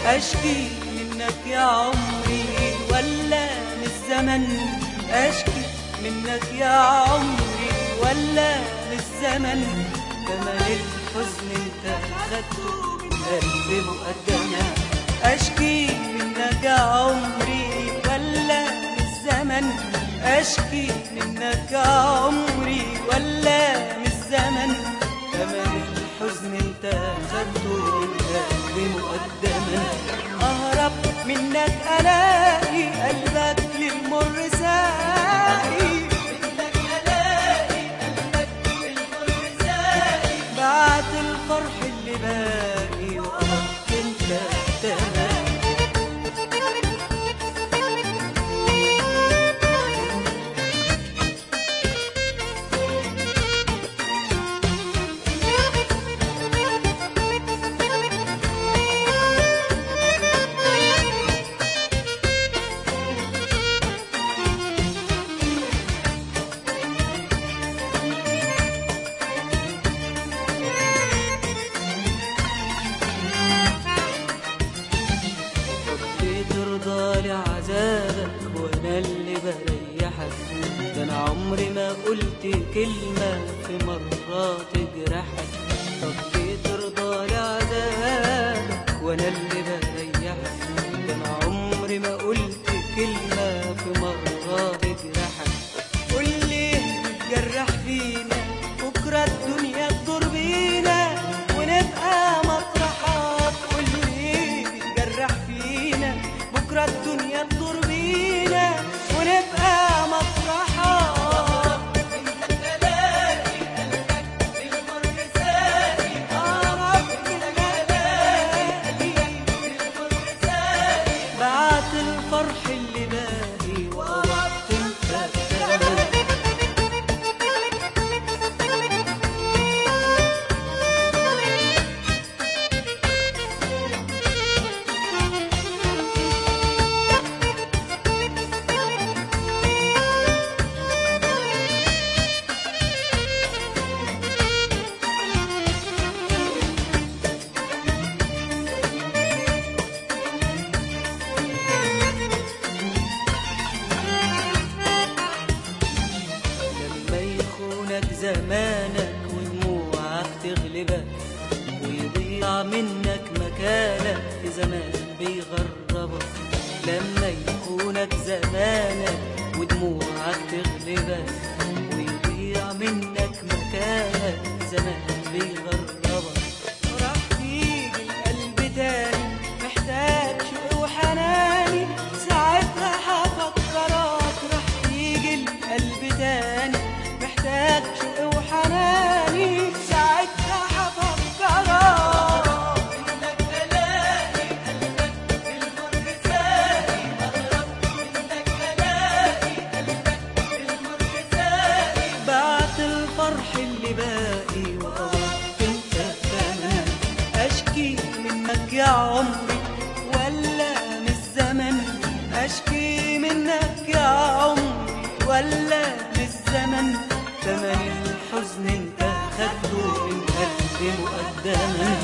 اشكي منك يا عمري ولا من الزمن اشكي منك يا عمري ولا من الزمن تمن الحزن انت خدته من قلبي مقدما اشكي منك يا عمري ولا من الزمن اشكي منك يا عمري ولا من الزمن تمن الحزن انت خدته من قلبي مقدما اهرب منك الاقي قلبك للمر ساقي بعت الفرح اللي باقي وقفت انت تمام ربي ترضى لعذابك وانا اللي بريحك ده انا عمري ما قلت كلمة في مرة تجرحك ربي ترضى لعذابك وانا اللي بريحك ده انا عمري ما قلت كلمة في مرة تجرحك قول ليه بتجرح فينا بكرة الدنيا تدور بينا ونبقى مطرحات قول ليه بتجرح فينا بكرة الدنيا تدور بينا ونبقى مطرحات بعت الفرح اللي باقي وقفت انت تمام لما يخونك زمانك ودموعك تغلبك ويضيع منك مكانك في زمان بيغربك لما يخونك زمانك ودموعك تغلبك ويضيع منك مكانك في زمان بيغربك راح يجي القلب تاني محتاج شوق وحناني ساعتها هفكرك راح يجي القلب تاني محتاج شوق وحناني ساعتها هفكرك بعت الفرح اللي باقي وقفت انت تمام اشكي منك يا عمري ولا من الزمن اشكي منك يا عمري ولا من الزمن تمن الحزن انت خدته من قلبي مقدما